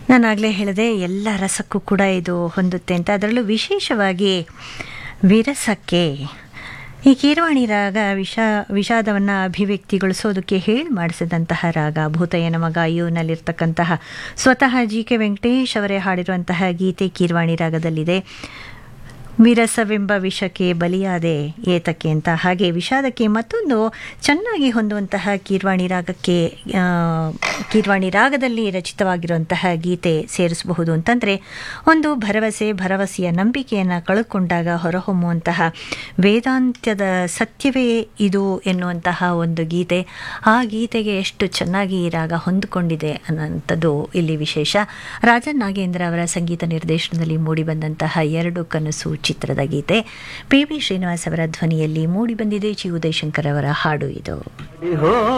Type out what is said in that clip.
ನಾನಾಗಲೇ ಹೇಳಿದೆ ಎಲ್ಲ ರಸಕ್ಕೂ ಕೂಡ ಇದು ಹೊಂದುತ್ತೆ ಅಂತ ಅದರಲ್ಲೂ ವಿಶೇಷವಾಗಿ ವಿರಸಕ್ಕೆ ಈ ಕೀರವಾಣಿ ರಾಗ ವಿಷ ವಿಷಾದವನ್ನು ಅಭಿವ್ಯಕ್ತಿಗೊಳಿಸೋದಕ್ಕೆ ಹೇಳಿ ಮಾಡಿಸಿದಂತಹ ರಾಗ ಭೂತಯ್ಯನ ಮಗ ಅಯ್ಯೂನಲ್ಲಿರ್ತಕ್ಕಂತಹ ಸ್ವತಃ ಜಿ ಕೆ ವೆಂಕಟೇಶ್ ಅವರೇ ಹಾಡಿರುವಂತಹ ಗೀತೆ ಕೀರವಾಣಿ ರಾಗದಲ್ಲಿದೆ ವಿರಸವೆಂಬ ವಿಷಕ್ಕೆ ಬಲಿಯಾದೆ ಏತಕ್ಕೆ ಅಂತ ಹಾಗೆ ವಿಷಾದಕ್ಕೆ ಮತ್ತೊಂದು ಚೆನ್ನಾಗಿ ಹೊಂದುವಂತಹ ಕೀರ್ವಾಣಿ ರಾಗಕ್ಕೆ ಆ, ಕೀರ್ವಾಣಿ ರಾಗದಲ್ಲಿ ರಚಿತವಾಗಿರುವಂತಹ ಗೀತೆ ಸೇರಿಸಬಹುದು ಅಂತಂದರೆ ಒಂದು ಭರವಸೆ ಭರವಸೆಯ ನಂಬಿಕೆಯನ್ನು ಕಳೆದುಕೊಂಡಾಗ ಹೊರಹೊಮ್ಮುವಂತಹ ವೇದಾಂತ್ಯದ ಸತ್ಯವೇ ಇದು ಎನ್ನುವಂತಹ ಒಂದು ಗೀತೆ ಆ ಗೀತೆಗೆ ಎಷ್ಟು ಚೆನ್ನಾಗಿ ಈ ರಾಗ ಹೊಂದಿಕೊಂಡಿದೆ ಅನ್ನೋಂಥದ್ದು ಇಲ್ಲಿ ವಿಶೇಷ ರಾಜನ್ ನಾಗೇಂದ್ರ ಅವರ ಸಂಗೀತ ನಿರ್ದೇಶನದಲ್ಲಿ ಮೂಡಿಬಂದಂತಹ ಎರಡು ಕನಸು ಚಿತ್ರದ ಗೀತೆ ಪಿ ವಿ ಶ್ರೀನಿವಾಸ್ ಅವರ ಧ್ವನಿಯಲ್ಲಿ ಮೂಡಿಬಂದಿದೆ ಜಿ ಉದಯಶಂಕರ್ ಅವರ ಹಾಡು ಇದು